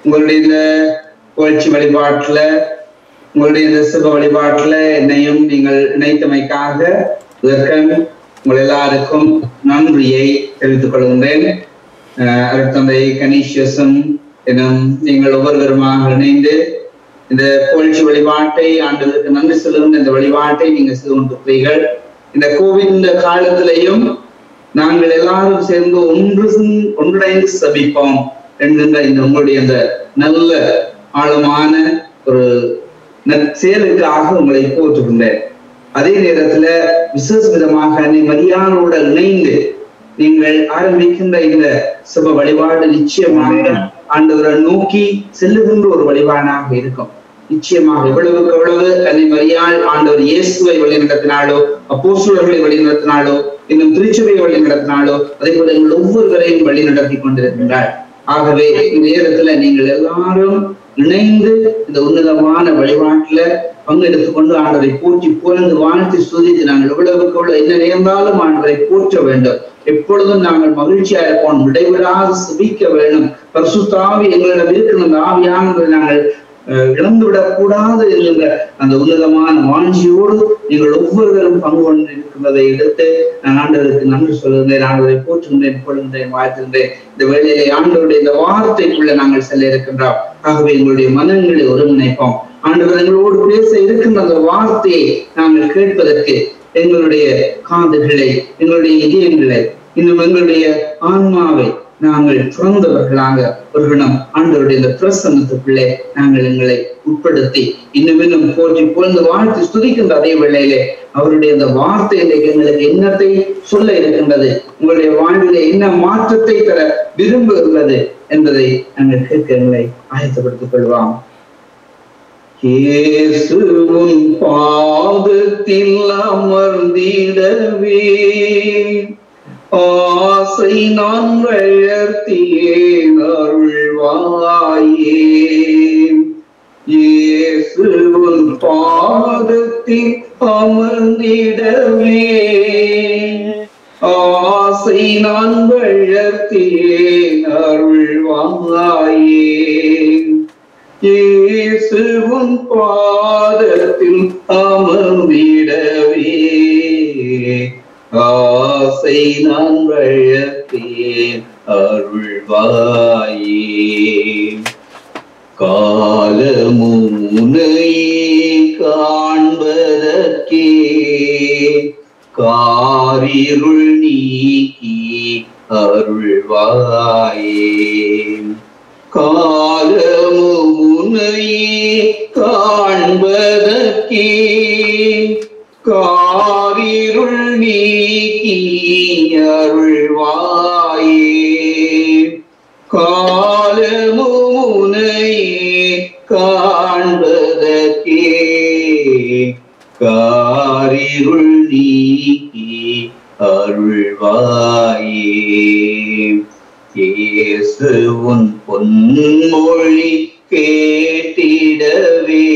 உங்களுடைய இந்த புகழ்ச்சி வழிபாட்டுல உங்களுடைய இந்த சிவ வழிபாட்டுல என்னையும் நீங்கள் இணைத்தமைக்காக இதற்கும் உங்கள் எல்லாருக்கும் நன்றியை தெரிவித்துக் கொள்கின்றேன் அஹ் அருட்தந்தை கணீஷியஸும் எனும் நீங்கள் ஒவ்வொருவருமாக இணைந்து இந்த புகழ்ச்சி வழிபாட்டை ஆண்டதற்கு நன்றி சொல்லுகின்ற இந்த வழிபாட்டை நீங்க செய்து கொண்டிருக்கிறீர்கள் இந்த கோவிட் இந்த காலத்திலையும் நாங்கள் எல்லாரும் சேர்ந்து ஒன்று ஒன்றிணைந்து சபிப்போம் என்கின்ற இந்த உங்களுடைய இந்த நல்ல ஆழமான ஒரு நற்செயலுக்காக உங்களை போற்றுகின்றேன் அதே நேரத்துல விசேஷ விதமாக அன்னை மரியானோட இணைந்து நீங்கள் ஆரம்பிக்கின்ற இந்த சுப வழிபாடு நிச்சயமாக ஆண்டவரை நோக்கி செல்லுகின்ற ஒரு வழிபாடாக இருக்கும் நிச்சயமாக எவ்வளவுக்கு எவ்வளவு அன்னை மரியாள் ஆண்டவர் இயேசுவை வழிநடத்தினாலோ அப்போசுலர்களை வழிநடத்தினாலோ இன்னும் திருச்சபையை வழிநடத்தினாலோ அதே போல எங்கள் ஒவ்வொருவரையும் வழி நடத்தி கொண்டிருக்கின்றார் ஆகவே இந்த நேரத்துல நீங்கள் எல்லாரும் இணைந்து இந்த உன்னதமான வழிபாட்டுல பங்கெடுத்துக் கொண்டு ஆண்டவரை போற்றி புகழ்ந்து வாழ்த்து ஸ்துதித்து நாங்கள் எவ்வளவுக்கு எவ்வளவு என்ன நேர்ந்தாலும் ஆண்டவரை போற்ற வேண்டும் எப்பொழுதும் நாங்கள் மகிழ்ச்சியா இருப்போம் இடைவிடாது சுபிக்க வேண்டும் பரிசுத்தாவி எங்களிடம் இருக்கிற அந்த ஆவியானதை நாங்கள் அஹ், இழந்துவிடக் கூடாது என்கின்ற அந்த உன்னதமான வாஞ்சியோடு நீங்கள் ஒவ்வொருவரும் பங்கு கொண்டு இருக்கின்றதை எடுத்து நான் ஆண்டவருக்கு நன்றி சொல்லுகின்றேன் ஆண்டவரை போற்றுகின்றேன் புகழ்கின்றேன் வாழ்த்துகின்றேன் இந்த வேளையிலே ஆண்டவருடைய இந்த வார்த்தைக்குள்ள நாங்கள் செல்ல இருக்கின்றோம் ஆகவே எங்களுடைய மனங்களை ஒருங்கிணைப்போம் ஆண்டவர் எங்களோடு பேச இருக்கின்ற அந்த வார்த்தையை நாங்கள் கேட்பதற்கு எங்களுடைய காதுகளை எங்களுடைய இதயங்களை இன்னும் எங்களுடைய ஆன்மாவை நாங்கள் துறந்தவர்களாக ஒரு கணம் ஆண்டவருடைய இந்த பிரசன்னத்துக்குள்ளே நாங்கள் எங்களை உட்படுத்தி இன்னும் இன்னும் போற்றி புகழ்ந்து வாழ்த்து ஸ்துதிக்கின்ற அதே வேளையிலே அவருடைய அந்த வார்த்தை இன்றைக்கு எங்களுக்கு என்னத்தை சொல்ல இருக்கின்றது உங்களுடைய வாழ்விலே என்ன மாற்றத்தை தர விரும்புகிறது என்பதை நாங்கள் கேட்க எங்களை ஆயத்தப்படுத்திக் கொள்வோம் இயேசுவின் பாதத்தில் அமர்ந்திடவே ஆசை நான் வளர்த்தியேன் அருள்வாயே இயேசுவின் பாதத்தில் அமர்ந்திடவே ஆசை நான் வளர்த்தியேன் அருள்வாயே இயேசுவின் பாதத்தில் அமர்ந்திடவே ஆசை நான் வழத்தேன் அருள்வாயே காலமுனையே காண்பதற்கே காரிருள் நீக்கி அருள்வாயே காலமுனையே காண்பதற்கே காரிருள் நீக்கி அருள்வாயே காலமுனையே காண்பதற்கே காரிருள் நீக்கி அருள்வாயே இயேசு உன் பொன்மொழி கேட்டிடவே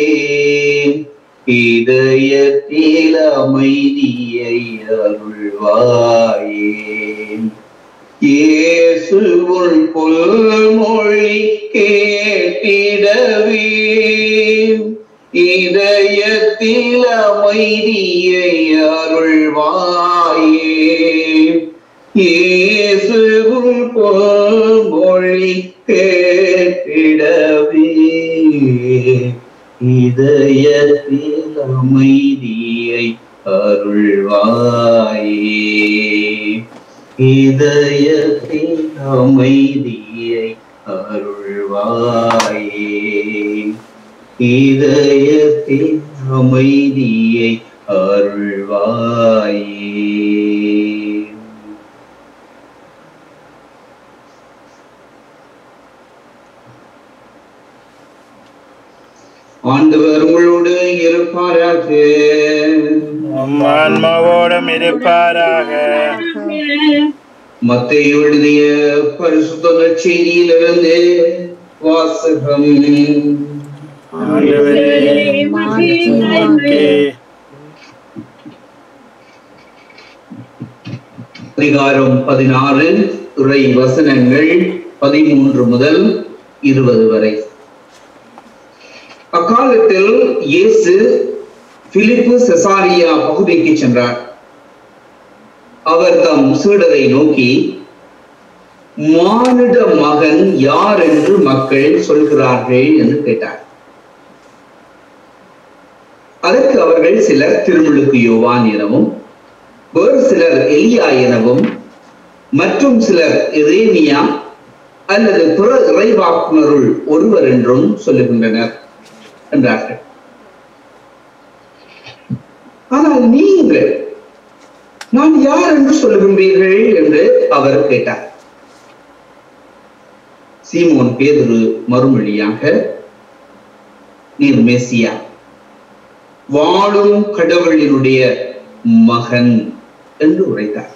இதயத்தில் அமைதியை அருள்வாயே இயேசு உன் பொன்மொழி கேட்டிடவே இதயத்தில் அமைதியை அருள்வாயே இயேசுவும் பொன்மொழி கேட்டிடவே இதயத்தில் அமைதியை அருள்வாயே இதயத்தில் அமைதியை அருள்வாயே இதயத்தில் அமைதியை அருள்வாயே ஆண்டவர் உங்களோடு இருப்பாராக உம் ஆன்மாவோடும் இருப்பாராக மத்திய எழுதிய பரிசுத்த செய்தியிலிருந்து வாசகம் ஆண்டவரே, உமக்கே அதிகாரம் பதினாறு துறை வசனங்கள் பதிமூன்று முதல் இருபது வரை அக்காலத்தில் இயேசு பிலிப்பு செசாரியா பகுதிக்கு சென்றார் அவர் தம் சீடரை நோக்கி மானிட மகன் யார் என்று மக்கள் சொல்கிறார்கள் என்று கேட்டார் அதற்கு அவர்கள் சிலர் திருமுழுக்கு யோவான் எனவும் வேறு சிலர் எலியா எனவும் மற்றும் சிலர் எரேமியா அல்லது பிற இறைவாக்குனருள் ஒருவர் என்றும் சொல்லுகின்றனர் என்றார்கள் ஆனால் நீங்கள் நான் யார் என்று சொல்லுகின்றீர்கள் என்று அவர் கேட்டார் சீமோன் பேதுரு மறுமொழியாக நீர் மெசியா வாழும் கடவுளினுடைய மகன் என்று உரைத்தார்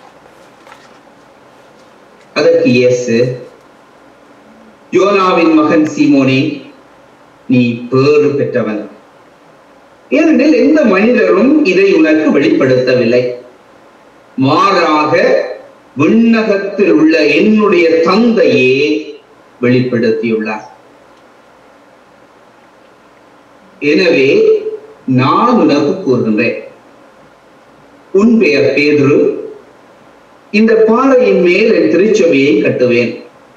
அதற்கு இயேசு யோனாவின் மகன் சீமோனே நீ பேறு பெற்றவன் ஏனெனில் எந்த மனிதரும் இதை உனக்கு வெளிப்படுத்தவில்லை மாறாக விண்ணகத்தில் உள்ள என்னுடைய தந்தையே வெளிப்படுத்தியுள்ளார் எனவே நான் உனக்கு கூறுகின்றேன் உன் பெயர் பேதுரு இந்த பாறையின் மேல் என் திருச்சபையை கட்டுவேன்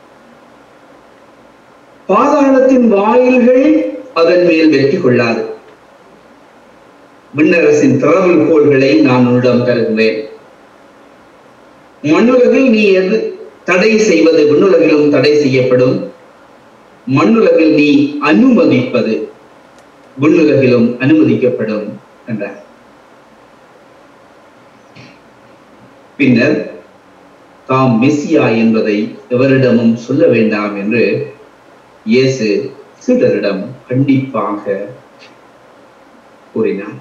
பாதாளத்தின் வாயில்கள் அதன் மேல் வெற்றி கொள்ளாது விண்ணரசின் திறவில் கோள்களை நான் உன்னிடம் தருகிறேன் மண்ணுலகில் நீ எது தடை செய்வது விண்ணுலகிலும் தடை செய்யப்படும் மண்ணுலகில் நீ அனுமதிப்பது விண்ணுலகிலும் அனுமதிக்கப்படும் என்றார் பின்னர் தாம் மெஸ்ஸியா என்பதை எவரிடமும் சொல்ல வேண்டாம் என்று இயேசு சீடரிடம் கண்டிப்பாக கூறினார்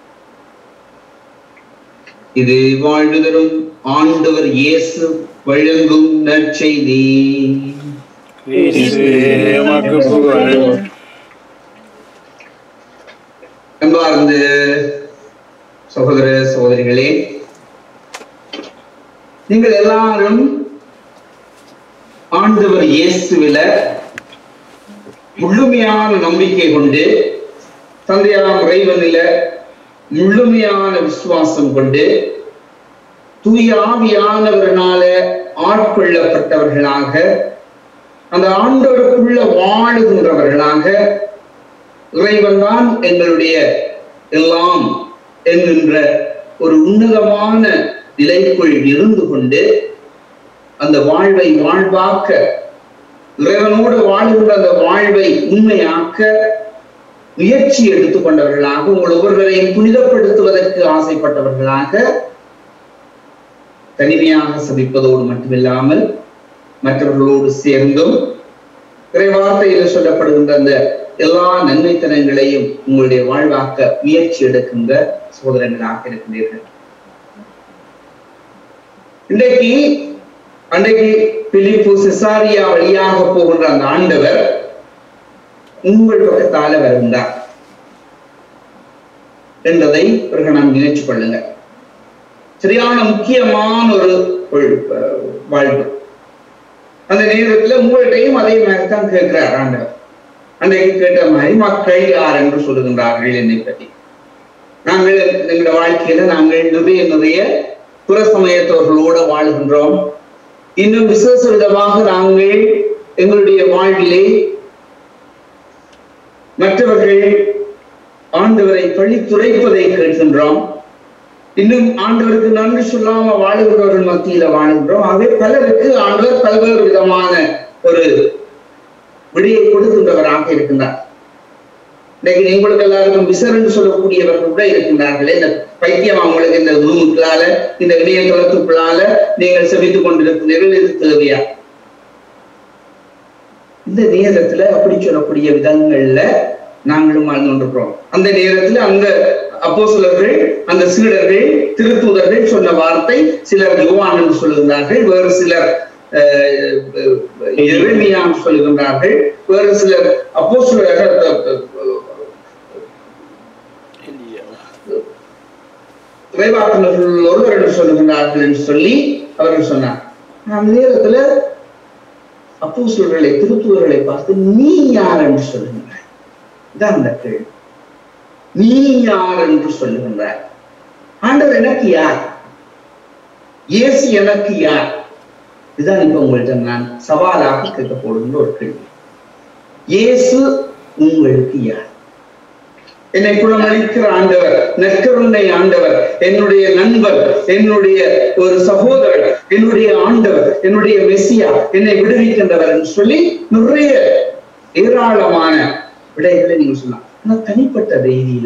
இது வாழ்வு தரும் ஆண்டவர் இயேசு வழங்கும் நற்செய்தி கிறிஸ்துவே உமக்கு புகழ் அன்பார்ந்த சகோதர சகோதரிகளே நீங்கள் எல்லாரும் ஆண்டவர் இயேசுவில முழுமையான நம்பிக்கை கொண்டு தந்தையாம் இறைவனில முழுமையான விசுவாசம் கொண்டு தூய ஆவியானவரனால ஆட்கொள்ளப்பட்டவர்களாக அந்த ஆண்டவருக்குள்ள வாழுகின்றவர்களாக இறைவன் தான் எங்களுடைய எல்லாம் என்கின்ற ஒரு உன்னதமான நிலைக்குள் இருந்து கொண்டு அந்த வாழ்வை வாழ்வாக்க இறைவனோடு வாழுகின்ற அந்த வாழ்வை உண்மையாக்க முயற்சி எடுத்துக்கொண்டவர்களாக உங்கள் ஒவ்வொருவரையும் புனிதப்படுத்துவதற்கு ஆசைப்பட்டவர்களாக தனிமையாக சபிப்பதோடு மட்டுமில்லாமல் மற்றவர்களோடு சேர்ந்தும் இறை வார்த்தையில் சொல்லப்படுகின்ற அந்த எல்லா நன்மைத்தனங்களையும் உங்களுடைய வாழ்வாக்க முயற்சி எடுக்கின்ற சோதரங்களாக இருக்கின்றீர்கள் இன்றைக்கு அன்றைக்கு பிலிப்பு சிசாரியா வழியாக போகின்ற அந்த ஆண்டவர் உங்கள் பக்கத்தால வருகின்றார் என்பதை பிறகு நாம் நினைச்சு கொள்ளுங்க சரியான முக்கியமான ஒரு ஒரு, அஹ், வாழ்வு அந்த நேரத்துல உங்கள்கிட்டையும் அதே மாதிரி தான் கேட்கிறார் ஆண்டவர் அன்றைக்கு கேட்ட மாதிரி மக்கள் யார் என்று சொல்லுகின்றார்கள் என்னை பற்றி நாங்கள் எங்களுடைய வாழ்க்கையில நாங்கள் நிறைய நிறைய புற சமயத்தவர்களோட வாழுகின்றோம் இன்னும் விசேஷ விதமாக நாங்கள் எங்களுடைய வாழ்விலே மற்றவர்கள் ஆண்டவரை பழித்துரைப்பதை கேட்கின்றோம் இன்னும் ஆண்டவருக்கு நன்றி சொல்லாம வாழுகிறவர்கள் மத்தியில வாழுகின்றோம் ஆகவே பலருக்கு ஆண்டவர் பல்வேறு விதமான ஒரு விடையை கொடுக்கின்றவராக இருக்கின்றார் இன்னைக்கு உங்களுக்கு எல்லாருக்கும் விசர் என்று சொல்லக்கூடியவர்கள் கூட இருக்கின்றார்களே இந்த பைத்தியம் அவங்களுக்கு இந்த ரூமுக்குள்ளால இந்த இணையதளத்துக்குள்ளால நீங்கள் செவித்துக் கொண்டிருக்கிறீர்கள் இது தேவையா இந்த நேரத்துல அப்படி சொல்லக்கூடிய விதங்கள்ல நாங்களும் வாழ்ந்து கொண்டிருக்கிறோம் அந்த நேரத்துல அந்த அப்போஸ்தலர்கள் அந்த சீடர்கள் திருத்தூதர்கள் சொன்ன வார்த்தை சிலர் யோவான் என்று சொல்லுகின்றார்கள் வேறு சிலர் அஹ், அஹ், எரேமியா என்று சொல்லுகின்றார்கள் வேறு சிலர் அப்போஸ்தலர்கள் அஹ், இறைவாக்குனர்கள் ஒருவர் என்று சொல்லுகின்றார்கள் என்று சொல்லி அவர்கள் சொன்னார் அந்த நேரத்துல அப்போஸ்தலர்களை திருத்துவர்களை பார்த்து நீ யார் என்று சொல்லுகின்றாய் இதான் அந்த கேள்வி நீ யார் என்று சொல்லுகின்றாய் ஆண்டவர் எனக்கு யார் இயேசு எனக்கு யார் இதுதான் இப்ப உங்கள்கிட்ட நான் சவாலாக கேட்க போடுகின்ற ஒரு கேள்வி இயேசு உங்களுக்கு யார் என்னை குணமளிக்கிற ஆண்டவர் நற்கருணை ஆண்டவர் என்னுடைய நண்பர் என்னுடைய ஒரு சகோதரர் என்னுடைய ஆண்டவர் என்னுடைய மெஸ்ஸியா என்னை விடுவிக்கின்றவர் என்று சொல்லி நிறைய ஏராளமான விடைகளை நீங்க சொல்லலாம் ஆனா தனிப்பட்ட ரீதியில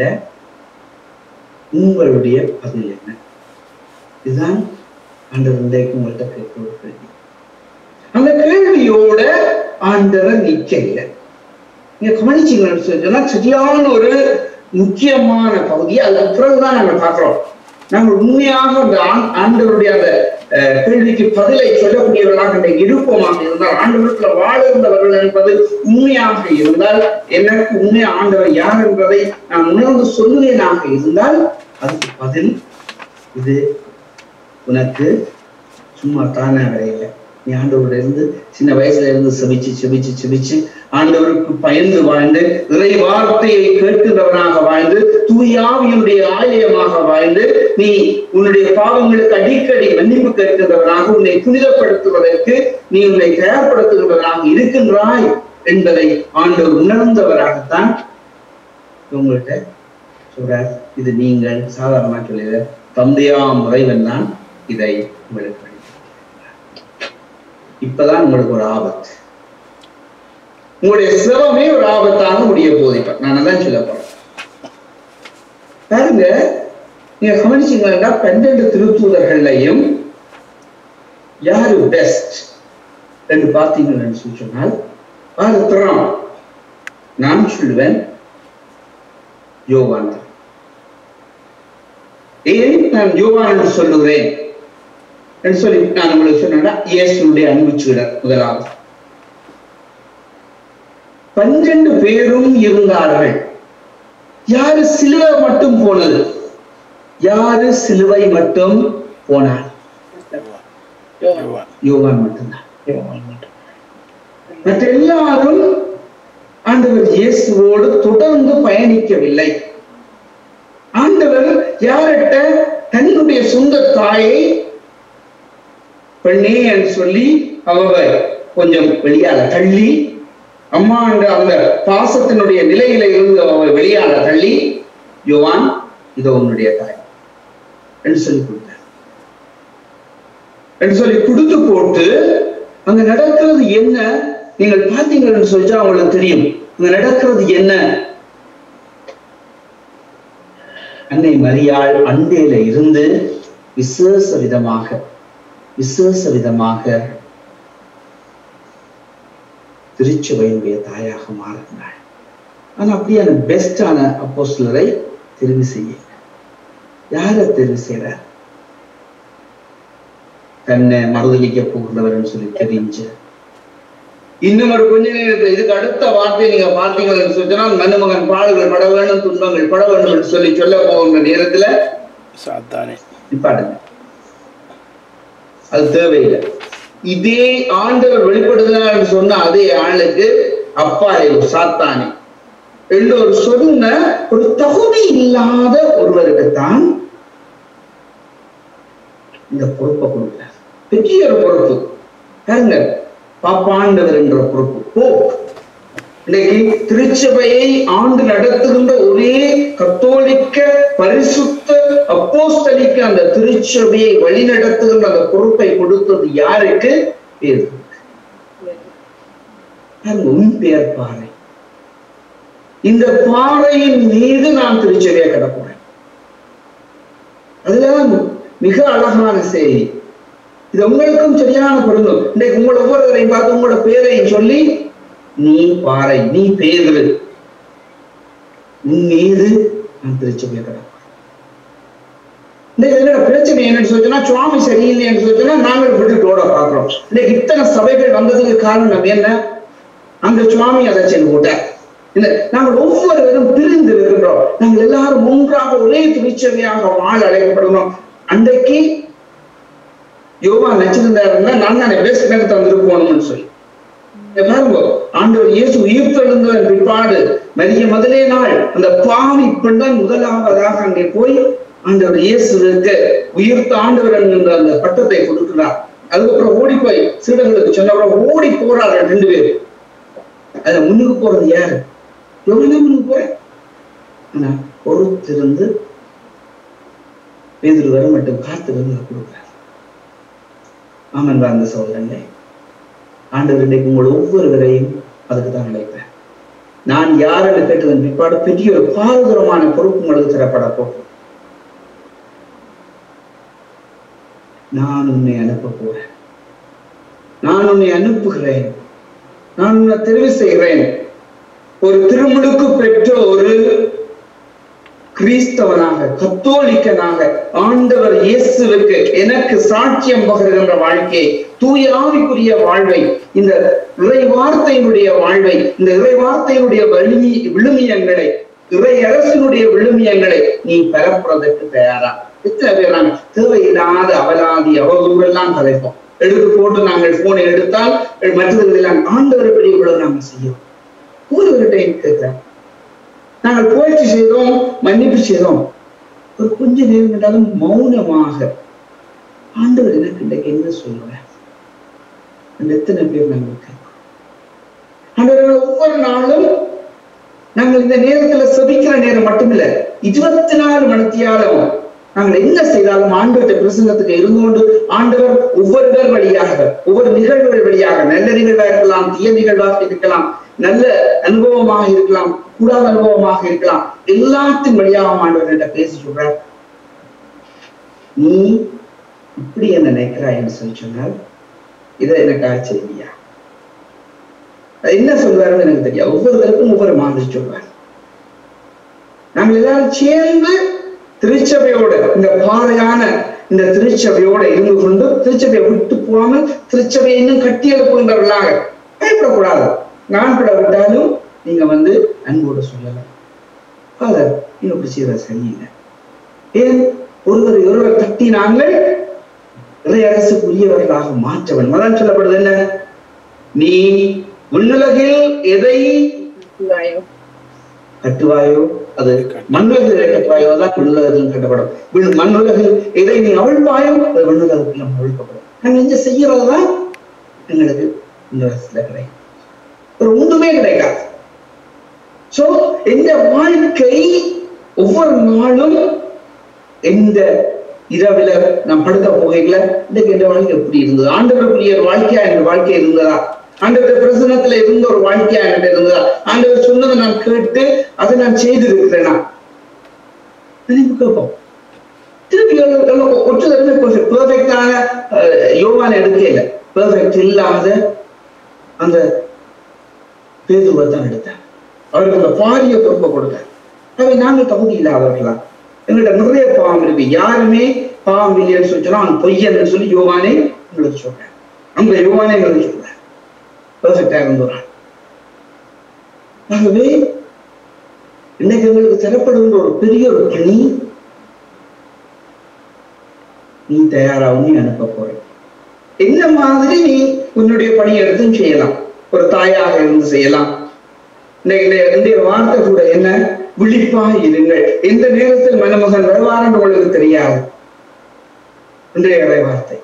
உங்களுடைய பதில் என்ன இதுதான் ஆண்டவர் இன்றைக்கு உங்கள்கிட்ட கேட்க ஒரு கேள்வி அந்த கேள்வியோட ஆண்டவர் நிக்கல நீங்க கவனிச்சீங்கன்னு சொல்லி சொன்னா சரியான ஒரு முக்கியமான பகுதி அதுக்கு பிறகுதான் நாங்கள் பார்க்கிறோம் நாங்கள் உண்மையாக அந்த ஆண்- ஆண்டவருடைய அந்த அஹ், கேள்விக்கு பதிலை சொல்லக்கூடியவர்களாக இன்றைக்கு இருப்போமாக இருந்தால் ஆண்டவருக்குள்ள வாழ்ந்தவர்கள் என்பது உண்மையாக இருந்தால் எனக்கு உண்மை ஆண்டவர் யார் என்பதை நான் உணர்ந்து சொல்லுவேனாக இருந்தால் அதுக்கு பதில் இது உனக்கு சும்மா தானே வரையில நீ ஆண்டவரோட இருந்து சின்ன வயசுல இருந்து செபிச்சு செபிச்சு செபிச்சு ஆண்டவருக்கு பயந்து வாழ்ந்து இறை வார்த்தையை கேட்கிறவனாக வாழ்ந்து தூயாவியுடைய ஆலயமாக வாழ்ந்து நீ உன்னுடைய பாவங்களுக்கு அடிக்கடி மன்னிப்பு கேட்கிறவனாக உன்னை புனிதப்படுத்துவதற்கு நீ உன்னை தயார்படுத்துகிறவனாக இருக்கின்றாய் என்பதை ஆண்டவர் உணர்ந்தவராகத்தான் உங்கள்கிட்ட சொல்றார் இது நீங்கள் சாதாரணமாக சொல்லுகிற தந்தையாம் முறைவன் தான் இதை உங்களுக்கு அளித்திருக்கிறார். இப்பதான் உங்களுக்கு ஒரு ஆபத்து உங்களுடைய சிரமமே ஒரு ஆபத்தாக முடிய போகுது இப்ப நான் அதான் சொல்ல போறேன் பாருங்க நீங்க கவனிச்சீங்கன்னா பன்னெண்டு திருத்தூதர்கள்லையும் யாரு பெஸ்ட் என்று பார்த்தீங்கன்னு சொல்லி சொன்னால் யாரு திறம் நான் சொல்லுவேன் யோவான் தான். ஏன் நான் யோவான் என்று சொல்லுகிறேன் என்று சொல்லி நான் உங்களுக்கு சொன்னா இயேசுடைய அன்பு சீடர் முதலாவது பன்னிரண்டு பேரும் இருந்தார்கள் யாரு சிலுவை மட்டும் போனது யாரு சிலுவை மட்டும் போனார் யோவான். யோவான் மட்டும்தான் மற்ற எல்லாரும் ஆண்டவர் இயேசுவோடு தொடர்ந்து பயணிக்கவில்லை ஆண்டவர் யார்கிட்ட தன்னுடைய சொந்த தாயை பெண்ணே என்று சொல்லி அவ கொஞ்சம் வெளியால தள்ளி அம்மா என்ற அந்த பாசத்தினுடைய நிலையில இருந்து அவ வெளியால தள்ளி யோவான் இதோ உன்னுடைய தாய் என்று சொல்லி கொடுத்தார் என்று சொல்லி கொடுத்து போட்டு அங்க நடக்கிறது என்ன நீங்கள் பார்த்தீங்கன்னு சொல்லிச்சா அவங்களுக்கு தெரியும் அங்க நடக்கிறது என்ன அன்னை மரியாள் அண்டையில இருந்து விசேஷ விதமாக விசேஷ விதமாக திருச்சபையினுடைய தாயாக மாறினாள் ஆனா அப்படியான பெஸ்டான அப்போஸ்லரை தெரிவு செய்ய யாரை தெரிவு செய்யறார் தன்னை மறுதளிக்க போகிறவர்னு சொல்லி தெரிஞ்சு இன்னும் ஒரு கொஞ்ச நேரத்தில் இதுக்கு அடுத்த வார்த்தை நீங்க பார்த்தீங்கன்னு சொன்னா மனுமகன் பாடுகள் பட வேண்டும் துன்பங்கள் பட வேண்டும் என்று சொல்லி சொல்ல போகிற நேரத்துல சாத்தானே நிப்பாடுங்க அது தேவையில்லை இதே ஆண்டவர் வெளிப்படுத்தினார் சொன்ன அதே ஆளுக்கு அப்பாலே ஒரு சாத்தானே என்று ஒரு சொன்ன ஒரு தகுதி இல்லாத ஒருவருக்குத்தான் இந்த பொறுப்பை கொடுக்கிறார் பெரிய ஒரு பொறுப்பு பாருங்க பாப்பாண்டவர் என்ற பொறுப்பு போப் இன்னைக்கு திருச்சபையை ஆண்டு நடத்துகின்ற ஒரே கத்தோலிக்க பரிசுத்த அப்போஸ்தலிக்க அந்த திருச்சபையை வழி நடத்துகின்ற அந்த பொறுப்பை கொடுத்தது யாருக்கு பேதுரு. பாருங்க, உன் பெயர் பாறை இந்த பாறையின் மீது நான் திருச்சபையை கடப்போறேன் அதுதான் மிக அழகான செய்தி இது உங்களுக்கும் சரியான பொருந்தும் இன்றைக்கு உங்களை ஒவ்வொருவரையும் பார்த்து உங்களோட பேரையும் சொல்லி நீ பாறை நீ பேரு உன் மீது நான் திருச்சபையை கடப்பேன் இன்னைக்கு என்னோட பிரச்சனை என்னன்னு சொல்லிச்சுன்னா சுவாமி சரியில்லைன்னு சொல்லிச்சுன்னா நாங்கள் விட்டுட்டு ஓட பார்க்கிறோம் இன்னைக்கு இத்தனை சபைகள் வந்ததுக்கு காரணம் என்ன அந்த சுவாமி அதை சென்று போட்டார் இந்த நாங்கள் ஒவ்வொருவரும் பிரிந்து இருக்கின்றோம் நாங்கள் எல்லாரும் ஒன்றாக ஒரே திருச்சபையாக வாழ அழைக்கப்படுகிறோம் அன்றைக்கு யோவா நச்சிருந்தாருன்னா நான் தானே பெஸ்ட் நேரத்தை வந்துட்டு போகணும்னு சொல்லி இங்க பாருங்க ஆண்டவர் இயேசு உயிர்த்தெழுந்ததன் பிற்பாடு மதிய முதலே நாள் அந்த பாவி பெண்தான் முதலாவதாக அங்கே போய் ஆண்டவர் இயேசுவுக்கு உயிர்த்த ஆண்டவர் என்கின்ற அந்த பட்டத்தை கொடுக்கிறார் அதுக்கப்புறம் ஓடி போய் சீடர்களுக்கு சொன்னவரை ஓடி போறார்கள் ரெண்டு பேர் அதுல முன்னுக்கு போறது யாரு எவ்வளவு முன்னுக்கு போறேன் ஆனா பொறுத்திருந்து பேதுரு வர மட்டும் காத்திருந்து கொடுக்கிறார் ஆமன் அந்த சோதரங்களே ஆண்டவர் இன்றைக்கு உங்கள் ஒவ்வொருவரையும் அதுக்கு தான் அழைப்பேன் நான் யாரென்று கேட்டதன் பிற்பாடு பெரிய ஒரு பாரதூரமான பொறுப்பு உங்களுக்கு தரப்பட போகும் நான் உன்னை அனுப்ப போறேன் நான் உன்னை அனுப்புகிறேன் நான் உன்னை தெரிவு செய்கிறேன் ஒரு திருமுழுக்கு பெற்ற ஒரு கிறிஸ்தவனாக கத்தோலிக்கனாக ஆண்டவர் இயேசுவுக்கு எனக்கு சாட்சியம் பகிர்கின்ற வாழ்க்கை தூய ஆவிக்குரிய வாழ்வை இந்த இறை வார்த்தையினுடைய வாழ்வை இந்த இறை வார்த்தையினுடைய வலிமை விழுமியங்களை இறை அரசினுடைய விழுமியங்களை நீ பெறப்படுறதற்கு தயாரா எத்தனை பேர் நாங்கள் தேவையில்லாத அவலாதி அவதூறெல்லாம் கதைப்போம் எடுத்து போட்டு நாங்கள் போனை எடுத்தால் மற்றவர்கள் எல்லாம் ஆண்டவர் எப்படி இவ்வளவு நாங்கள் செய்யும் ஒருவர்கிட்ட கேட்கிறேன் நாங்கள் புகழ்ச்சி செய்தோம் மன்னிப்பு செய்தோம் ஒரு கொஞ்ச நேரம் கேட்டாலும் மௌனமாக ஆண்டவர் எனக்கு இன்றைக்கு என்ன சொல்றேன் அந்த எத்தனை பேர் நாங்கள் கேட்கிறோம் ஆண்டவர்கள் ஒவ்வொரு நாளும் நாங்கள் இந்த நேரத்துல செபிக்கிற நேரம் மட்டுமில்ல இருபத்தி நாலு மணித்தியாலும் நாங்கள் என்ன செய்தாலும் ஆண்டவருடைய பிரசங்கத்துக்கு இருந்து கொண்டு ஆண்டவர் ஒவ்வொருவர் வழியாக ஒவ்வொரு நிகழ்வுகள் வழியாக நல்ல நிகழ்வாக இருக்கலாம் தீய நிகழ்வாக இருக்கலாம் நல்ல அனுபவமாக இருக்கலாம் கூடாத அனுபவமாக இருக்கலாம் எல்லாத்தின் வழியாக ஆண்டவர் என்கிட்ட பேசி சொல்றார் நீ இப்படி என்ன நினைக்கிறாய் என்று சொல்லி சொன்னால் இதை எனக்காக செய்வியா அது என்ன சொல்வாருன்னு எனக்கு தெரியாது ஒவ்வொருத்தருக்கும் ஒவ்வொரு மாதிரி சொல்வார் நாங்கள் எல்லாரும் சேர்ந்து திருச்சபையோட இந்த பாதையான இந்த திருச்சபையோட இருந்து கொண்டு திருச்சபையை விட்டு போகாமல் திருச்சபையை இன்னும் கட்டி எழுப்புகின்றவர்களாக பயப்படக்கூடாது நான் பட விட்டாலும் நீங்க வந்து அன்போடு சொல்லலாம் ஃபாதர் நீங்க இப்படி செய்யறது சரியில்லை ஏன் ஒருவரை ஒருவர் தட்டி நாங்கள் இறை அரசுக்கு உரியவர்களாக மாற்ற வேண்டும் அதான் சொல்லப்படுது என்ன நீ விண்ணுலகில் எதை கட்டுவாயோ அது மண்ணுலகில் எதை கட்டுவாயோ அதான் விண்ணுலகத்தில் கட்டப்படும் விண் மண்ணுலகில் எதை நீ அவிழ்ப்பாயோ அது விண்ணுலகத்தில் நம்ம அவிழ்க்கப்படும் நாங்கள் இங்க செய்யறதுதான் எங்களுக்கு இந்த அரசுல கிடைக்கும் ஒரு ஒன்றுமே கிடைக்காது சோ இந்த வாழ்க்கை ஒவ்வொரு நாளும் எந்த இரவுல நான் படுக்க போகையில இன்னைக்கு என் வாழ்க்கை எப்படி இருந்தது ஆண்டவருக்குரிய ஒரு வாழ்க்கையா என் வாழ்க்கை இருந்ததா ஆண்டவர் பிரசனத்துல இருந்த ஒரு வாழ்க்கையா என்கிட்ட இருந்ததா ஆண்டவர் சொன்னதை நான் கேட்டு அதை நான் செய்திருக்கிறேனா நினைவு கேட்போம் திருப்பி ஒற்று தடவை பெர்ஃபெக்டான யோகான எடுக்கல பெர்ஃபெக்ட் இல்லாத அந்த பேதுருவை தான் எடுத்தார் அவருக்கு அந்த பாரிய பொறுப்பை கொடுத்தார் அவை நாங்கள் தகுதி இல்லாதவர்களா எங்கள்கிட்ட நிறைய பாவம் இருக்கு யாருமே பாவம் இல்லைன்னு சொல்லி சொன்னா அவன் பொய்யன்னு சொல்லி யோவானே உங்களுக்கு சொல்றேன் அந்த யோவானே எங்களுக்கு சொல்றேன் பெர்ஃபெக்டா இருந்துறான் ஆகவே இன்னைக்கு எங்களுக்கு தரப்படுகின்ற ஒரு பெரிய ஒரு பணி நீ தயாரா நீ அனுப்ப போற என்ன மாதிரி நீ உன்னுடைய பணியை எடுத்தும் செய்யலாம் ஒரு தாயாக இருந்து செய்யலாம் இன்றைய வார்த்தை கூட என்ன விழிப்பாய் இருங்கள் எந்த நேரத்தில் மணமகன் வருவார் என்று உங்களுக்கு தெரியாது இன்றைய இறை வார்த்தை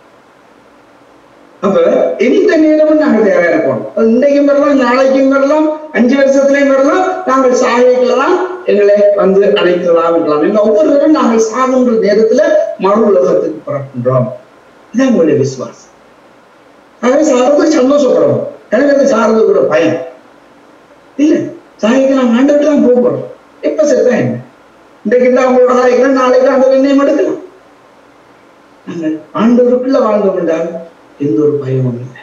அப்ப எந்த நேரமும் நாங்கள் தயாரா இருப்போம் அது இன்றைக்கும் வரலாம் நாளைக்கும் வரலாம் அஞ்சு வருஷத்துலயும் வரலாம் நாங்கள் சாகைக்கலாம் எங்களை வந்து அழைக்கலாம் இருக்கலாம் எங்க ஒவ்வொருவரும் நாங்கள் சாகுன்ற நேரத்துல மறு உலகத்துக்கு புறக்கின்றோம் இதான் உங்களுடைய விசுவாசம் ஆகவே சாகிறதுக்கு சந்தோஷப்படணும் எனக்கு அது சாகிறது கூட பயம் இல்ல சாய்க்கு நான் ஆண்டுட்டு தான் போக போறோம் எப்ப செத்தா என்ன இன்றைக்கு இருந்தா அவங்களோட சாய்க்கலாம் நாளைக்கு அந்த வெண்ணையும் எடுக்கலாம் நாங்கள் ஆண்டவருக்குள்ள வாழ்ந்தோம் என்றால் எந்த ஒரு பயமும் இல்லை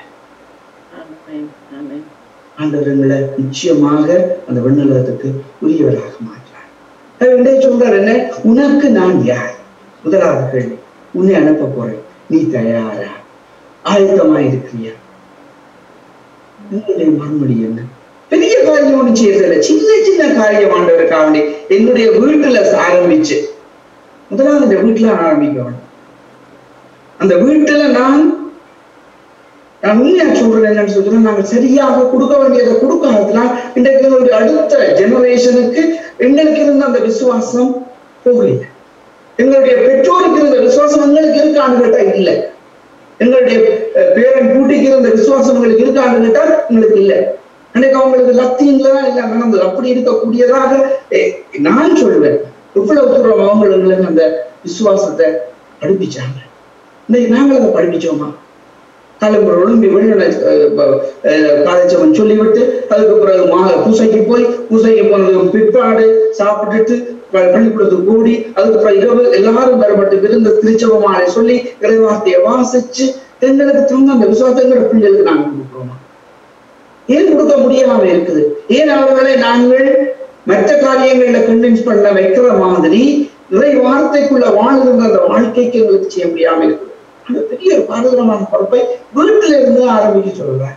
ஆண்டவர் எங்களை நிச்சயமாக அந்த வெண்ணுலகத்துக்கு உரியவராக மாற்றார் இன்றைய சொல்றார் என்ன உனக்கு நான் யார் முதலாவது கேள்வி உன்னை அனுப்ப போறேன் நீ தயாரா ஆயத்தமா இருக்கிறியா என்னுடைய மறுமொழி என்ன பெரிய காரியம் ஒண்ணு செய்யறதில்ல சின்ன சின்ன காரியம் ஆண்டவருக்காக வேண்டி என்னுடைய வீட்டுல ஆரம்பிச்சு முதலாவது இந்த வீட்டுல ஆரம்பிக்க வேண்டும் அந்த வீட்டுல நான் நான் உண்மையா சொல்றேன் என்னன்னு சொல்றேன் நாங்கள் சரியாக கொடுக்க வேண்டியதை கொடுக்காததுனால் இன்றைக்கு எங்களுடைய அடுத்த ஜெனரேஷனுக்கு எங்களுக்கு இருந்த அந்த விசுவாசம் போகல எங்களுடைய பெற்றோருக்கு இருந்த விசுவாசம் எங்களுக்கு இருக்கான்னு கேட்டா இல்லை எங்களுடைய அஹ், பேரன் பூட்டிக்கு இருந்த விசுவாசம் உங்களுக்கு இருக்கான்னு கேட்டா உங்களுக்கு இல்லை அன்னைக்கு அவங்களுக்கு லத்தியன்ல தான் எல்லாம் நடந்தது அப்படி இருக்கக்கூடியதாக அஹ், நான் சொல்வேன் இவ்வளவு தூரம் அவங்களுக்கு அந்த விசுவாசத்தை படிப்பிச்சாங்க இன்னைக்கு நாங்கள் அதை படிப்பிச்சோமா தலைமுறை ஒழும்பி வெளியில காலேஜவன் சொல்லிவிட்டு அதுக்கு பிறகு மா பூசைக்கு போய் பூசைக்கு போனதுக்கு பிற்பாடு சாப்பிட்டுட்டு ப- பள்ளிக்கூடத்துக்கு கூடி அதுக்கு அப்புறம் இரவு எல்லாரும் பெறப்பட்டு விருந்த திருச்சபமாலை சொல்லி இறைவார்த்தையை வாசிச்சு எங்களுக்கு தந்த அந்த விசுவாசத்தை எங்களோட பிள்ளைகளுக்கு நாங்கள் கொடுக்குறோமா ஏன் கொடுக்க முடியாம இருக்குது ஏன் அவர்களை நாங்கள் மற்ற காரியங்கள்ல கன்வின்ஸ் பண்ண வைக்கிற மாதிரி இறை வார்த்தைக்குள்ள வாழ்கின்ற அந்த வாழ்க்கைக்கு எங்களுக்கு செய்ய முடியாம இருக்குது அந்த பெரிய ஒரு பாரதூரமான பொறுப்பை வீட்டில இருந்து ஆரம்பிக்க சொல்றேன்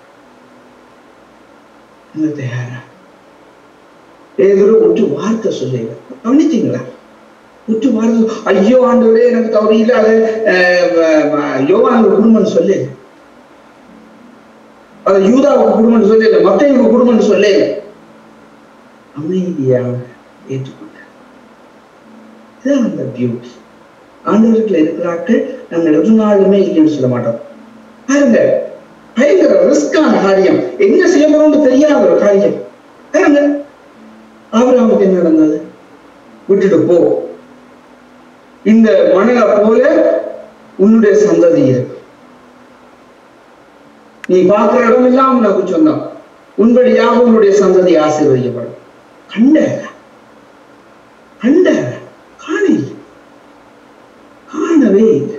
என்ன தயாரா ஏதோ உற்று வார்த்தை சொல்லி கவனிச்சீங்களா உற்று வார்த்தை ஐயோ ஆண்டவரே எனக்கு தவறு இல்லாத யோகாங்க குடும்பம் சொல்லு அது யூதாவுக்கு குடும்பம் சொல்லல மத்தையுக்கு குடும்பம் சொல்லல அமைதியாக ஏற்றுக்கொண்டார் இதுதான் அந்த பியூட்டி ஆண்டவர்கள் இருக்கிறார்கள் நாங்கள் ஒரு நாளுமே இல்லைன்னு சொல்ல மாட்டோம் பாருங்க பயங்கர ரிஸ்கான காரியம் என்ன செய்ய போறோம்னு தெரியாத ஒரு காரியம் பாருங்க ஆபிரகாமுக்கு என்ன நடந்தது விட்டுட்டு போ இந்த மணலை போல உன்னுடைய சந்ததி இருக்கு நீ பார்க்கிற இடம் எல்லாம் உனக்கு சொந்தம் உன்படியாக உன்னுடைய சந்ததி ஆசீர்வதிக்கப்படும் கண்ட கண்ட காணில் காணவே இல்லை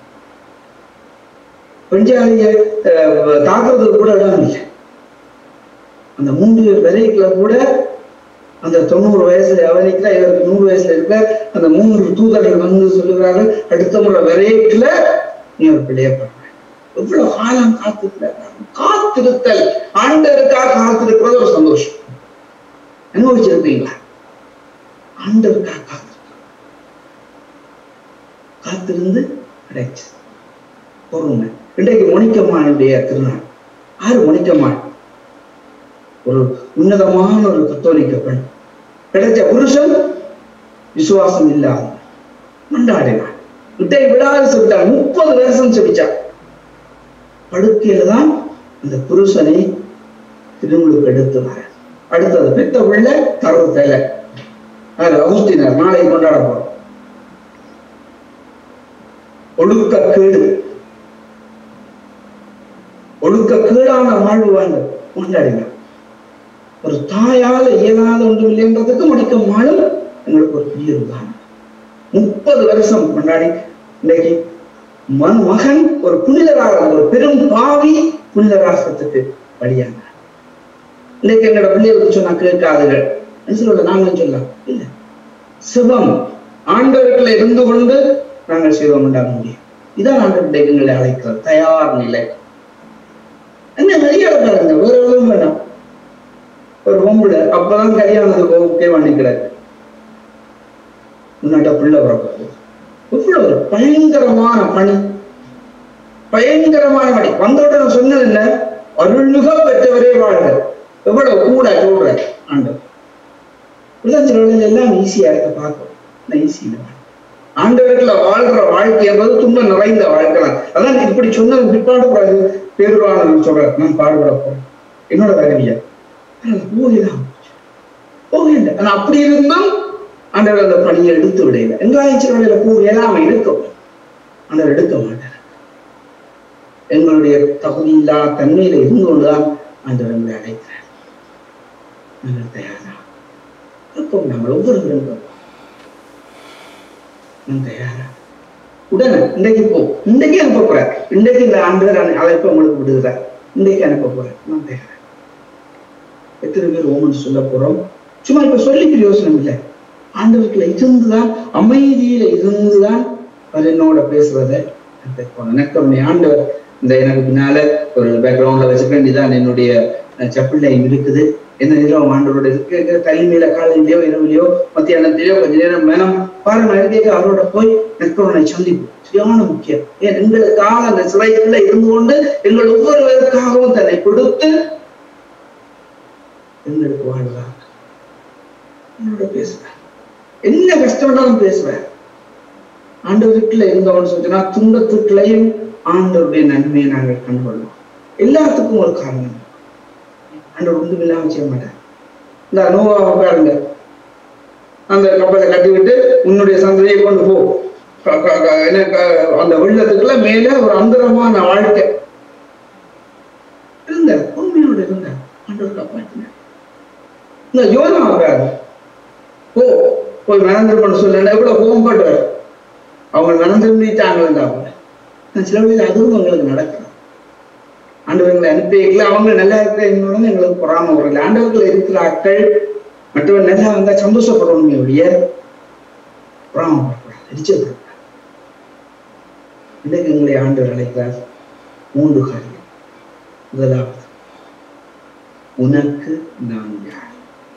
பெஞ்சாலிய தாக்குறதுக்கு கூட இடம் இல்லை அந்த மூன்று விலைக்குள்ள கூட அந்த தொண்ணூறு வயசுல அவனிக்குல இவருக்கு நூறு வயசுல இருக்க அந்த மூன்று தூதர்கள் வந்து சொல்லுகிறார்கள் அடுத்த முறை விரைக்குல நீ ஒரு பிள்ளைய பண்ண எவ்வளவு காலம் காத்திருக்கிறார் காத்திருத்தல் ஆண்டருக்காக காத்திருக்கிறது ஒரு சந்தோஷம் அனுபவிச்சிருப்பீங்களா ஆண்டருக்காக காத்திருக்க காத்திருந்து கிடைச்சு பொறுமை இன்றைக்கு மொனிக்கம்மானுடைய திருநாள் ஆறு மொனிக்கம்மான் ஒரு உன்னதமான ஒரு கத்தோலிக்க பெண் கிடைச்ச புருஷன் விசுவாசம் இல்லாத மண்டாடினான் விட்டை விடாது சொல்லிட்டான் முப்பது வருஷம் சொல்லிச்சான் படுக்கையில தான் அந்த புருஷனை திருமுழுக்கு எடுத்து வர அடுத்தது பெத்த பிள்ளை தரவு தலை அது அகுஸ்தினர் நாளை கொண்டாட போறோம் ஒழுக்க கேடு ஒழுக்க கேடான வாழ்வு வாழ்ந்து கொண்டாடினார் ஒரு தாயால இயலாத ஒன்றும் இல்லைன்றதுக்கு முடிக்க மாளும் எங்களுக்கு ஒரு பெரிய உதாரணம் முப்பது வருஷம் கொண்டாடி இன்னைக்கு மன் மகன் ஒரு புனிதராக ஒரு பெரும் பாவி புனிதராசத்துக்கு வழியானார் இன்னைக்கு எங்களோட பிள்ளைகளுக்கு சொன்னா கேட்காதுகள் சொல்ல நாங்களும் சொல்லலாம் இல்ல சிவம் ஆண்டவர்களை இருந்து கொண்டு நாங்கள் சிவம் உண்டாக முடியும் இதான் ஆண்டவருடைய எங்களை அழைக்கிறது தயார் நிலை என்ன நிறைய பாருங்க வேற எதுவும் வேணாம் ஒரு பொம்பளை அப்பதான் கல்யாணத்துக்கு ஓகே பண்ணிக்கிறாரு முன்னாட்ட பிள்ளை பிறக்க இவ்வளவு ஒரு பயங்கரமான பணி பயங்கரமான பணி வந்தோட நான் சொன்னது என்ன அருள்மிக பெற்றவரே வாழ்க எவ்வளவு கூட சொல்ற ஆண்டவர் விளையாட்டு எல்லாம் ஈஸியா இருக்க பார்க்கும் நான் ஈஸியில ஆண்டவர்கள வாழ்ற வாழ்க்கை என்பது துன்பம் நிறைந்த வாழ்க்கை தான் அதான் இப்படி சொன்னது பிற்பாடு பிறகு பேருவானவர் சொல்ற நான் பாடுபட போறேன் என்னோட வேலையா போகலாம் போகல ஆனா அப்படி இருந்தும் ஆண்டவர் அந்த பணியை எடுத்து விடையில எங்காய்ச்சல் வழியில பூ எல்லாமே இருக்கும் ஆண்டவர் எடுக்க மாட்டார் எங்களுடைய தகுதி இல்லா தன்மையில இருந்து கொண்டுதான் ஆண்டவர் எங்களை அழைக்கிறார் நாங்கள் தயாரா இருக்கும் நாங்கள் ஒவ்வொருவரும் நான் தயாரா உடனே இன்றைக்கு போ இன்றைக்கு அனுப்ப போறேன் இன்றைக்கு இந்த ஆண்டவர் அழைப்பை உங்களுக்கு விடுகிறார் இன்றைக்கு அனுப்ப போறேன் நான் தயாரா எத்தனை பேர் ஓமன் சொல்ல போறோம் சும்மா இப்ப சொல்லி பிரயோசனம் இல்லை ஆண்டவர்களை இருந்துதான் அமைதியில இருந்துதான் அவர் என்னோட பேசுறதை எனக்கு உன்னை ஆண்டவர் இந்த எனக்கு பின்னால ஒரு பேக்ரவுண்ட்ல வச்சுக்க இதான் என்னுடைய செப்பிள்ளையும் இருக்குது எந்த நேரம் ஆண்டவரோட இருக்கு தலைமையில காலையிலயோ இரவுலையோ மத்தியானத்திலயோ கொஞ்ச நேரம் வேணும் பாருங்க எழுதிட்டு அவரோட போய் நெற்கொடனை சந்திப்போம் சரியான முக்கியம் ஏன் எங்களுக்காக அந்த சிலைக்குள்ள இருந்து கொண்டு எங்கள் ஒவ்வொருவருக்காகவும் தன்னை கொடுத்து எங்களுக்கு வாழ்வார் என்னோட பேசுவேன் என்ன கஷ்டம்னாலும் பேசுவேன் ஆண்டவருக்குள்ள இருந்தவன் சொன்னா துன்பத்துக்குள்ளையும் ஆண்டவருடைய நன்மையை நாங்கள் கண்டுகொள்வோம் எல்லாத்துக்கும் ஒரு காரணம் ஆண்டவர் ஒன்றும் இல்லாம செய்ய மாட்டார் இந்த நோவாவை பாருங்க அந்த கப்பலை கட்டிவிட்டு உன்னுடைய சந்ததியை கொண்டு போ க- க- க- என்ன க- அந்த வெள்ளத்துக்குள்ள மேல ஒரு அந்தரமான வாழ்க்கை இருந்த உண்மையோடு இருந்த ஆண்டவர் காப்பாற்றினார் இந்த யோனா பாருங்க போ போய் மனந்திரம் பண்ண சொல்ல எவ்வளவு கோபம் பண்றாரு அவங்க மனந்திரும்பிட்டாங்க அவங்க சில வழியில் அதுவும் எங்களுக்கு நடக்கும் ஆண்டவர்களை அனுப்பி வைக்கல அவங்க நல்லா இருக்கிற இன்னொன்னு எங்களுக்கு பொறாம வரல ஆண்டவர்கள் இருக்கிற ஆட்கள் மற்றவன் நல்லா வந்தா சந்தோஷப்படணுமே ஒழிய பொறாமப்படக்கூடாது இடிச்சப்படக்கூடாது இன்றைக்கு எங்களை ஆண்டவர் அழைக்கிறார் மூன்று காரியம் முதலாவது உனக்கு நான் யார்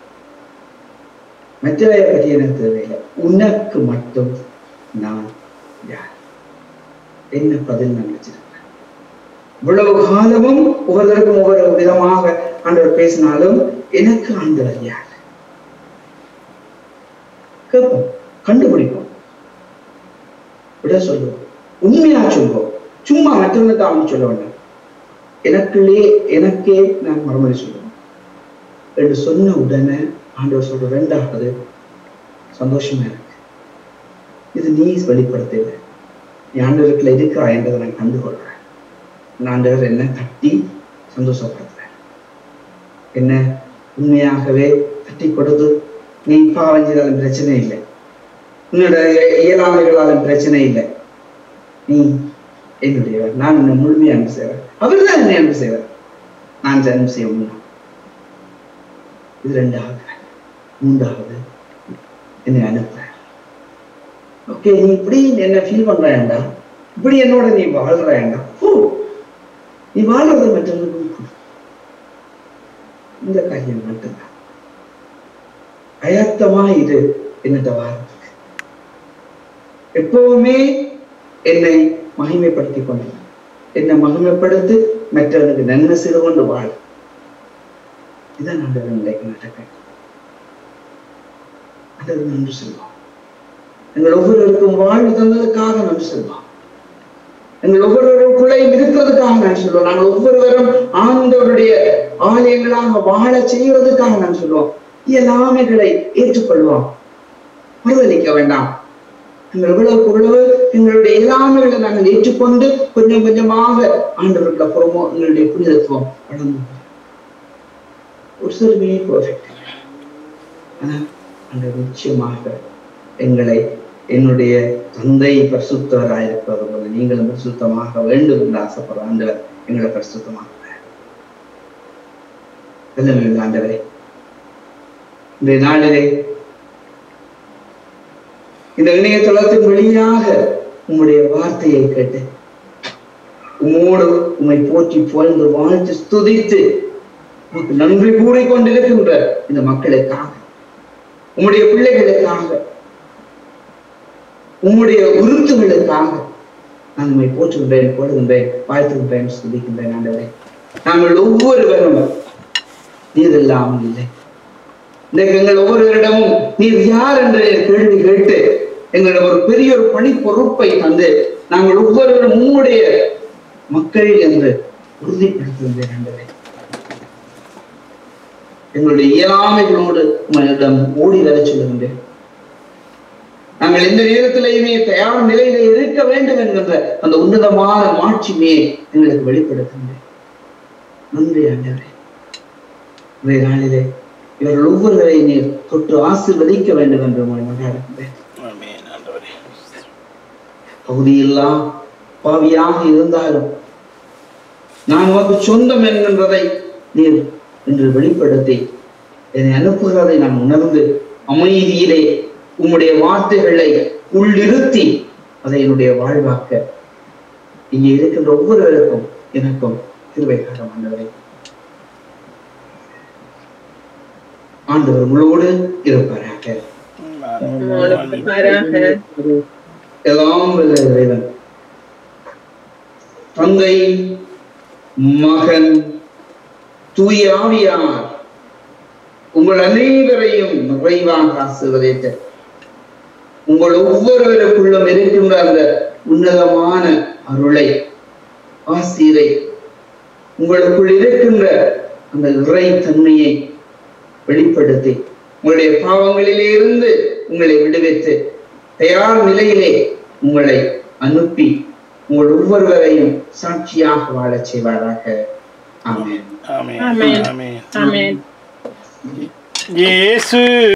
மற்றவையை பற்றி எனக்கு தேவையில்லை உனக்கு மட்டும் நான் யார் என்ன பதில் நான் வச்சிருக்கிறேன் இவ்வளவு காலமும் ஒவ்வொருத்தருக்கும் ஒவ்வொரு விதமாக ஆண்டவர் பேசினாலும் எனக்கு ஆண்டவர் யார் கேட்போம் கண்டுபிடிப்போம் விட சொல்லுவோம் உண்மையா சொல்லுவோம் சும்மா மற்றவனுக்கு அவன் சொல்ல வேண்டாம் எனக்குள்ளே எனக்கே நான் மறுமொழி சொல்லுவேன் என்று சொன்ன உடனே ஆண்டவர் சொல்ற ரெண்டாவது சந்தோஷமா இருக்கு இது நீ வெளிப்படுத்தல நீ ஆண்டவருக்குள்ள இருக்கிறாய் என்றதை நான் கண்டுகொள்றேன் நான் ஆண்டவர் என்ன தட்டி சந்தோஷப்படுத்துறேன் என்ன உண்மையாகவே தட்டி கொடுத்து நீ பாவம் செய்தாலும் பிரச்சனை இல்லை உன்னோட இயலாமைகளாலும் பிரச்சனை இல்லை நீ என்னுடையவர் நான் உன்னை முழுமையா அன்பு செய்வேன் அவர் தான் என்னை அன்பு செய்வார் நான் அன்பு செய்ய முடியும் இது ரெண்டாவது மூன்றாவது என்னை அனுப்புறேன் ஓகே நீ இப்படி என்ன ஃபீல் பண்றேன்டா இப்படி என்னோட நீ வாழ்றேன்டா ஓ நீ வாழ்றது மற்றவர்களுக்கும் கொடு. இந்த காரியம் மட்டும்தான் அயத்தமா இரு என்னட்ட வாரத்துக்கு எப்பவுமே என்னை மகிமைப்படுத்திக் கொண்டு என்னை மகிமைப்படுத்தி மற்றவனுக்கு நன்மை செய்து கொண்டு வாழ் இதான் ஆண்டவர் நிலைக்கு நடக்க ஆண்டவர் நன்றி சொல்வோம் எங்கள் ஒவ்வொருவருக்கும் வாழ்வு தந்ததுக்காக நன்றி சொல்வோம் எங்கள் ஒவ்வொருவருக்குள்ளையும் இருக்கிறதுக்காக நான் சொல்லுவோம் நாங்கள் ஒவ்வொருவரும் ஆண்டவருடைய ஆலயங்களாக வாழ செய்யறதுக்காக நான் சொல்லுவோம் இயலாமைகளை ஏற்றுக்கொள்வோம் மறுதளிக்க வேண்டாம் எங்கள் எவ்வளவு பொருளவு எங்களுடைய இயலாமைகளை நாங்கள் ஏற்றுக்கொண்டு கொஞ்சம் கொஞ்சமாக ஆண்டவருக்குள்ள புறமோ எங்களுடைய புனிதத்துவம் வளர்ந்து ஒரு சிறுமியே பர்ஃபெக்ட் ஆனா அந்த நிச்சயமாக எங்களை என்னுடைய தந்தை பரிசுத்தவராயிருப்பது போல நீங்களும் பரிசுத்தமாக வேண்டும் என்று ஆசைப்படுற ஆண்டவர் எங்களை பரிசுத்தமாக வெள்ளமில்லை ஆண்டவரே இன்றைய நாளிலே இந்த இணையதளத்தின் வழியாக உம்முடைய வார்த்தையை கேட்டு உம்மோடு உம்மை போற்றி புகழ்ந்து வாழ்த்து ஸ்துதித்து உமக்கு நன்றி கூறிக் கொண்டிருக்கின்ற இந்த மக்களுக்காக உம்முடைய பிள்ளைகளுக்காக உம்முடைய உருத்துகளுக்காக நான் உண்மை போற்றுகின்றேன் போடுகின்றேன் வாழ்த்துகின்றேன் ஸ்துதிக்கின்றேன் ஆண்டவரே நாங்கள் ஒவ்வொருவரும் நீர் இல்லாமல் இல்லை இன்றைக்கு எங்கள் ஒவ்வொருவரிடமும் நீர் யார் என்ற கேள்வி கேட்டு எங்களிடம் ஒரு பெரிய ஒரு பணி பொறுப்பை தந்து நாங்கள் ஒவ்வொருவரும் உம்முடைய மக்கள் என்று உறுதிப்படுத்துகின்றேன் ஆண்டவரே எங்களுடைய இயலாமைகளோடு உங்களிடம் ஓடி வர சொல்லுகின்றேன் நாங்கள் எந்த நேரத்திலேயுமே தயார் நிலையில இருக்க வேண்டும் என்கின்ற அந்த உன்னதமான மாட்சிமையை எங்களுக்கு வெளிப்படுத்துகின்றேன் நன்றி ஆண்டவரே இன்றைய நாளிலே இவர்கள் ஒவ்வொருவரையும் நீர் தொட்டு ஆசீர்வதிக்க வேண்டும் என்று உங்களை மன்றாடுகின்றேன் ஆமென் ஆண்டவரே பகுதியெல்லாம் பாவியாக இருந்தாலும் நான் உனக்கு சொந்தம் என்கின்றதை நீர் என்று வெளிப்படுத்தி என்னை அனுப்புகிறதை நான் உணர்ந்து அமைதியிலே உம்முடைய வார்த்தைகளை உள்ளிருத்தி அதை என்னுடைய வாழ்வாக்க இங்கே இருக்கின்ற ஒவ்வொருவருக்கும் எனக்கும் திருவை காலம் ஆண்டவரே ஆண்டவர் உங்களோடு இருப்பாராக எல்லாம் வல்ல இறைவன் தந்தை மகன் தூய ஆவியார் உங்கள் அனைவரையும் நிறைவாக ஆசிர்வதித்த உங்கள் ஒவ்வொருவருக்குள்ளும் இருக்கின்ற அந்த உன்னதமான அருளை ஆசிரை உங்களுக்குள் இருக்கின்ற அந்த இறை தன்மையை வெளிப்படுத்தி உங்களுடைய பாவங்களிலே இருந்து உங்களை விடுவித்து தயார் நிலையிலே உங்களை அனுப்பி உங்கள் ஒவ்வொருவரையும் சாட்சியாக வாழச் செய்வாராக ஆமென் ஆமென் ஆமென். ஆமென் ஆமென் இயேசு